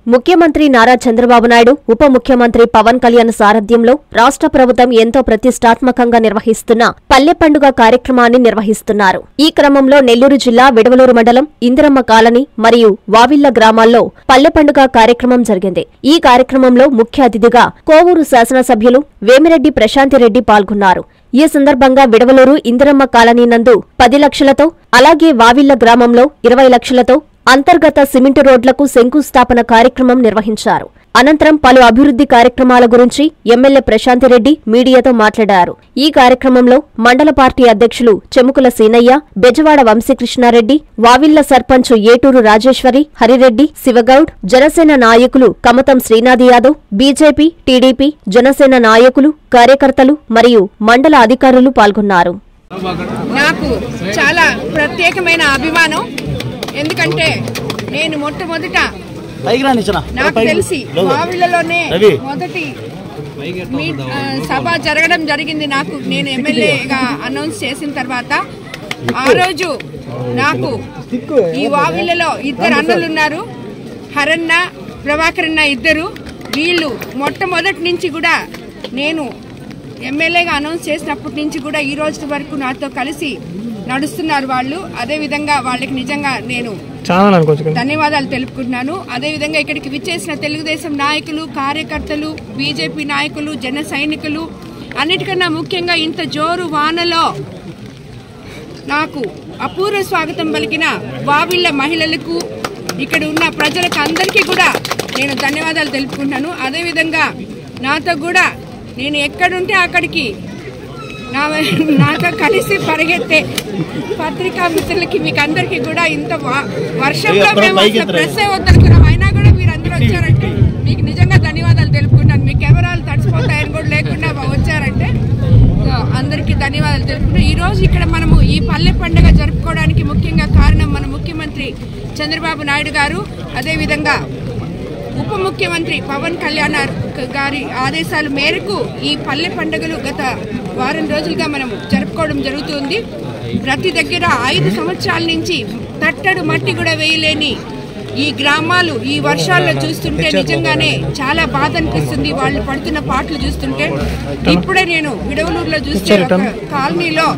ముఖ్యమంత్రి నారా చంద్రబాబు నాయుడు ఉప ముఖ్యమంత్రి పవన్ కళ్యాణ్ సారథ్యంలో రాష్ట్ర ప్రభుత్వం ఎంతో ప్రతిష్టాత్మకంగా నిర్వహిస్తున్న పల్లె పండుగ కార్యక్రమాన్ని నిర్వహిస్తున్నారు ఈ క్రమంలో నెల్లూరు జిల్లా విడవలూరు మండలం ఇందిరమ్మ కాలనీ మరియు వావిళ్ల గ్రామాల్లో పల్లె పండుగ కార్యక్రమం జరిగింది ఈ కార్యక్రమంలో ముఖ్య అతిథిగా కోవూరు శాసనసభ్యులు వేమిరెడ్డి ప్రశాంతిరెడ్డి పాల్గొన్నారు ఈ సందర్భంగా విడవలూరు ఇందిరమ్మ కాలనీ నందు పది లక్షలతో అలాగే వావిళ్ల గ్రామంలో ఇరవై లక్షలతో అంతర్గత సిమెంటు రోడ్లకు శంకుస్థాపన కార్యక్రమం నిర్వహించారు అనంతరం పలు అభివృద్ధి కార్యక్రమాల గురించి ఎమ్మెల్యే ప్రశాంతిరెడ్డి మీడియాతో మాట్లాడారు ఈ కార్యక్రమంలో మండల పార్టీ అధ్యక్షులు చెముకుల సీనయ్య బెజవాడ వంశీకృష్ణారెడ్డి వావిళ్ల సర్పంచ్ ఏటూరు రాజేశ్వరి హరిరెడ్డి శివగౌడ్ జనసేన నాయకులు కమతం శ్రీనాథ్ యాదవ్ బీజేపీ టీడీపీ జనసేన నాయకులు కార్యకర్తలు మరియు మండల అధికారులు పాల్గొన్నారు నాకు చాలా ప్రత్యేకమైన అభిమానం ఎందుకంటే నేను మొట్టమొదట పైకి రాని ఇచ్చిన నాకు తెలిసి మావిళ్ళలోనే రవి. మొదటి మీ- ఆ, సభ జరగడం జరిగింది నాకు నేను ఎమ్మెల్యేగా అనౌన్స్ చేసిన తర్వాత ఆ రోజు నాకు ఈ వావిళ్ళలో ఇద్దరు అన్నలు ఉన్నారు హరన్న ప్రభాకరన్న ఇద్దరు వీళ్ళు మొట్టమొదటి నుంచి కూడా నేను ఎమ్మెల్యేగా అనౌన్స్ చేసినప్పటి నుంచి కూడా ఈ రోజు వరకు నాతో కలిసి నడుస్తున్నారు వాళ్ళు అదే విధంగా వాళ్ళకి నిజంగా నేను చాలా అనుకోవచ్చు ధన్యవాదాలు తెలుపుకుంటున్నాను అదేవిధంగా ఇక్కడికి విచ్చేసిన తెలుగుదేశం నాయకులు కార్యకర్తలు బీజేపీ నాయకులు జన సైనికులు అన్నిటికన్నా ముఖ్యంగా ఇంత జోరు వానలో నాకు అపూర్వ స్వాగతం పలికిన వావిళ్ళ మహిళలకు ఇక్కడ ఉన్న ప్రజలకు అందరికీ కూడా నేను ధన్యవాదాలు తెలుపుకుంటున్నాను అదేవిధంగా నాతో కూడా నేను ఎక్కడుంటే అక్కడికి నా నాతో కలిసి పరిగెత్తే పత్రికా మిత్రులకి మీకు అందరికీ కూడా ఇంత వా- వర్షంలో మేము అసలు ప్రెస్ వద్దనుకున్నాం అయినా కూడా మీరు అందరూ వచ్చారంటే మీకు నిజంగా ధన్యవాదాలు తెలుపుకుంటాను మీ కెమెరాలు తడిసిపోతాయని కూడా లేకుండా వచ్చారంటే సో, అందరికీ ధన్యవాదాలు తెలుపుకుంటూ ఈ రోజు ఇక్కడ మనము ఈ పల్లె పండుగ జరుపుకోవడానికి ముఖ్యంగా కారణం మన ముఖ్యమంత్రి చంద్రబాబు నాయుడు గారు అదేవిధంగా ఉప ముఖ్యమంత్రి పవన్ కళ్యాణ్ గారి ఆదేశాల మేరకు ఈ పల్లె పండుగలు గత వారం రోజులుగా మనం జరుపుకోవడం జరుగుతుంది ప్రతి దగ్గర ఐదు సంవత్సరాల నుంచి తట్టడు మట్టి కూడా వేయలేని ఈ గ్రామాలు ఈ వర్షాల్లో చూస్తుంటే నిజంగానే చాలా బాధ అనిపిస్తుంది వాళ్ళు పడుతున్న పాటలు చూస్తుంటే ఇప్పుడే నేను విడవలూరులో చూస్తే ఒక కాలనీలో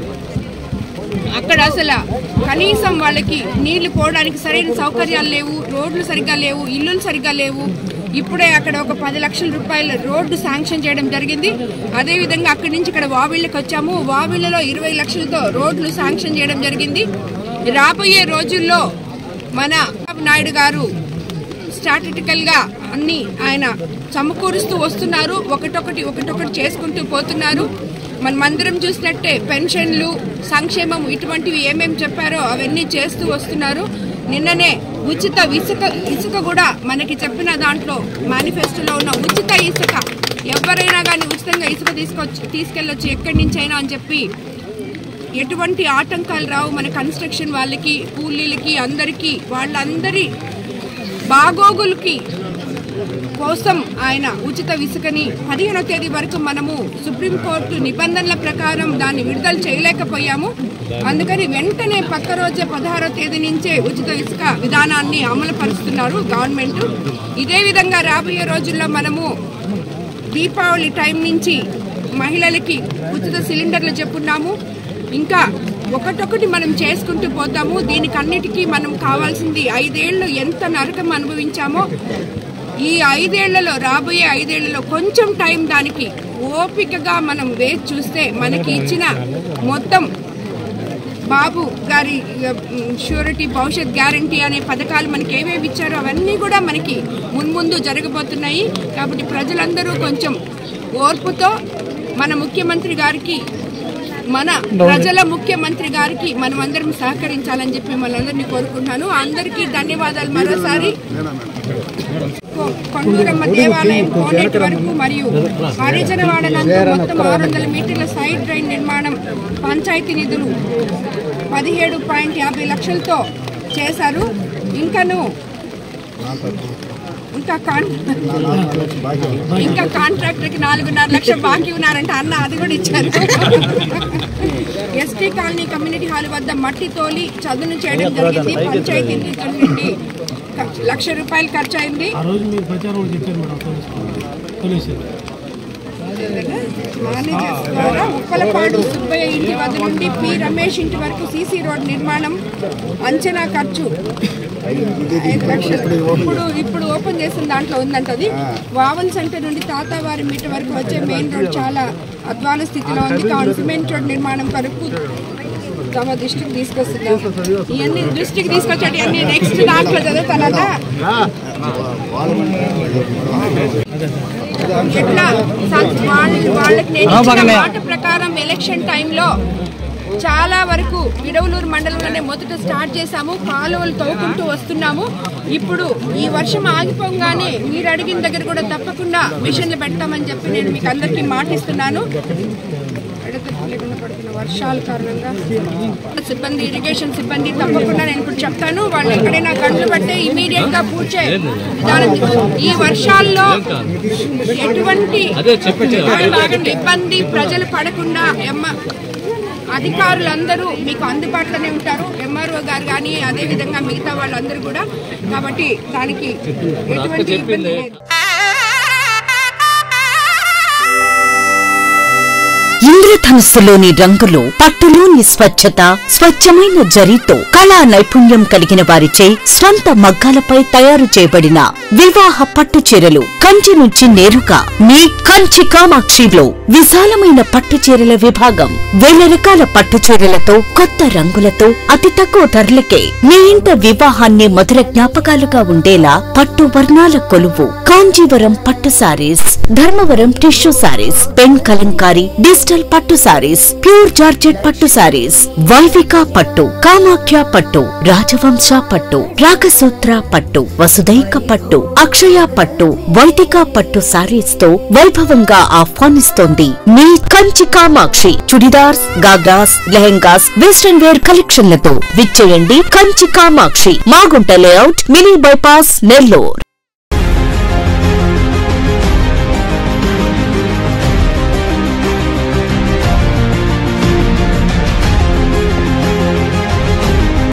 అక్కడ అసలు కనీసం వాళ్ళకి నీళ్లు పోవడానికి సరైన సౌకర్యాలు లేవు రోడ్లు సరిగ్గా లేవు ఇల్లులు సరిగ్గా లేవు ఇప్పుడే అక్కడ ఒక పది లక్షల రూపాయల రోడ్డు శాంక్షన్ చేయడం జరిగింది అదే విధంగా అక్కడి నుంచి ఇక్కడ వావిళ్ళకి వచ్చాము వావిళ్ళలో ఇరవై లక్షలతో రోడ్లు శాంక్షన్ చేయడం జరిగింది రాబోయే రోజుల్లో మన చంద్రబాబు నాయుడు గారు స్ట్రాటజికల్ గా అన్ని ఆయన సమకూరుస్తూ వస్తున్నారు ఒకటొకటి ఒకటొకటి చేసుకుంటూ పోతున్నారు మన మందిరం చూసినట్టే పెన్షన్లు సంక్షేమం ఇటువంటివి ఏమేమి చెప్పారో అవన్నీ చేస్తూ వస్తున్నారు నిన్ననే ఉచిత ఇసుక ఇసుక కూడా మనకి చెప్పిన దాంట్లో మేనిఫెస్టోలో ఉన్న ఉచిత ఇసుక ఎవరైనా కానీ ఉచితంగా ఇసుక తీసుకొచ్చి తీసుకెళ్ళొచ్చు ఎక్కడి నుంచైనా అని చెప్పి ఎటువంటి ఆటంకాలు రావు మన కన్స్ట్రక్షన్ వాళ్ళకి కూలీలకి అందరికీ వాళ్ళందరి బాగోగులకి కోసం ఆయన ఉచిత ఇసుకని పదిహేనో తేదీ వరకు మనము సుప్రీంకోర్టు నిబంధనల ప్రకారం దాన్ని విడుదల చేయలేకపోయాము అందుకని వెంటనే పక్క రోజే పదహారో తేదీ నుంచే ఉచిత ఇసుక విధానాన్ని అమలు పరుస్తున్నారు గవర్నమెంట్ ఇదే విధంగా రాబోయే రోజుల్లో మనము దీపావళి టైం నుంచి మహిళలకి ఉచిత సిలిండర్లు చెప్పున్నాము ఇంకా ఒకటొకటి మనం చేసుకుంటూ పోతాము దీనికి అన్నిటికీ మనం కావాల్సింది ఐదేళ్లు ఎంత నరకం అనుభవించామో ఈ ఐదేళ్లలో రాబోయే ఐదేళ్లలో కొంచెం టైం దానికి ఓపికగా మనం వేచి చూస్తే మనకి ఇచ్చిన మొత్తం బాబు గారి షూరిటీ భవిష్యత్ గ్యారంటీ అనే పథకాలు మనకి ఏమేమి ఇచ్చారో అవన్నీ కూడా మనకి మున్ముందు జరగబోతున్నాయి కాబట్టి ప్రజలందరూ కొంచెం ఓర్పుతో మన ముఖ్యమంత్రి గారికి మన ప్రజల ముఖ్యమంత్రి గారికి మనం అందరం సహకరించాలని చెప్పి మనందరినీ కోరుకుంటున్నాను అందరికీ ధన్యవాదాలు మరోసారి కొ- కొండూరమ్మ దేవాలయం కోనేటి వరకు మరియు హరిజనవాడ నందు మొత్తం ఆరు వందల మీటర్ల సైడ్ డ్రైన్ నిర్మాణం పంచాయతీ నిధులు పదిహేడు పాయింట్ యాభై లక్షలతో చేశారు ఇంకను ఇంకా కాన్ ఇంకా కాంట్రాక్టర్కి నాలుగున్నర లక్షలు బాకీ ఉన్నారంటే అన్న అది కూడా ఇచ్చారు ఎస్టీ కాలనీ కమ్యూనిటీ హాల్ వద్ద మట్టి తోలి చదును చేయడం జరిగింది పంచాయతీ నిధుల నుండి ఖర్చు- లక్ష రూపాయలు ఖర్చు అయింది ఆ రోజు మీరు ప్రచారంలో చెప్పారు మేడం పోలీస్ పోలీసులు మేనేజర్స్ ద్వారా ఉప్పలపాడు సుబ్బయ్య ఇంటి వద్ద నుండి పి రమేష్ ఇంటి వరకు సీసీ రోడ్ నిర్మాణం అంచనా ఖర్చు ఐదు లక్షలు ఇప్పుడు ఇప్పుడు ఓపెన్ చేసిన దాంట్లో ఉందంట అది వావన్ సెంటర్ నుండి తాతావారి మీట వరకు వచ్చే మెయిన్ రోడ్ చాలా అధ్వాన స్థితిలో ఉంది కావున సిమెంట్ రోడ్ నిర్మాణం కొరకు తమ దృష్టికి తీసుకొస్తున్నాం ఇవన్నీ దృష్టికి తీసుకొచ్చేటి అన్ని నెక్స్ట్ దాంట్లో చదువుతానట ఎట్లా స- వాళ్ళ- వాళ్ళకి నేను ఇచ్చిన మాట ప్రకారం ఎలక్షన్ టైంలో చాలా వరకు విడవలూరు మండలంలోనే మొదట స్టార్ట్ చేశాము కాలువలు తవ్వుకుంటూ వస్తున్నాము ఇప్పుడు ఈ వర్షం ఆగిపోగానే మీరు అడిగిన దగ్గర కూడా తప్పకుండా మిషన్లు పెడతామని చెప్పి నేను మీకు అందరికీ మాటిస్తున్నాను ఎడతెరిపి లేకుండా పడుతున్న వర్షాల కారణంగా సిబ్బంది ఇరిగేషన్ సిబ్బంది తప్పకుండా నేను ఇప్పుడు చెప్తాను వాళ్ళు ఎక్కడైనా గంటలు పట్టే ఇమీడియట్ గా పూడ్చే విధానం తీసుకు- ఈ వర్షాల్లో ఎటువంటి ఆగండి, ఇబ్బంది ప్రజలు పడకుండా ఎమ్మ అధికారులందరూ మీకు అందుబాటులోనే ఉంటారు ఎంఆర్ఓ గారు కానీ అదే విధంగా మిగతా వాళ్ళందరూ కూడా కాబట్టి దానికి ఎటువంటి ఇబ్బంది లేదు ఇంద్రధనుస్సులోని రంగులు పట్టులోని స్వచ్ఛత స్వచ్ఛమైన జరీతో కళా నైపుణ్యం కలిగిన వారిచే స్వంత మగ్గాలపై తయారు చేయబడిన వివాహ పట్టు చీరలు కంచి నుంచి నేరుగా మీ కంచి కామాక్షిలో విశాలమైన పట్టు చీరల విభాగం వేల రకాల పట్టు చీరలతో కొత్త రంగులతో అతి తక్కువ ధరలకే మీ ఇంట వివాహాన్ని మధుర జ్ఞాపకాలుగా ఉండేలా పట్టు వర్ణాల కొలువు కాంజీవరం పట్టు sarees Dharmavaram tissue sarees pen Kalamkari digital పట్టు సారీస్ ప్యూర్ జార్జెట్ పట్టు సారీస్ వైవిక పట్టు కామాఖ్య పట్టు రాజవంశ పట్టు రాగసూత్ర పట్టు వసుదైక పట్టు అక్షయ పట్టు వైదిక పట్టు సారీస్ తో వైభవంగా ఆహ్వానిస్తోంది మీ కంచి కామాక్షి చుడిదార్స్ గాగ్రాస్ లెహెంగాస్ వెస్టర్న్ వేర్ కలెక్షన్లతో విచ్చేయండి Kanchi Kamakshi Magunta layout mini bypass Nellore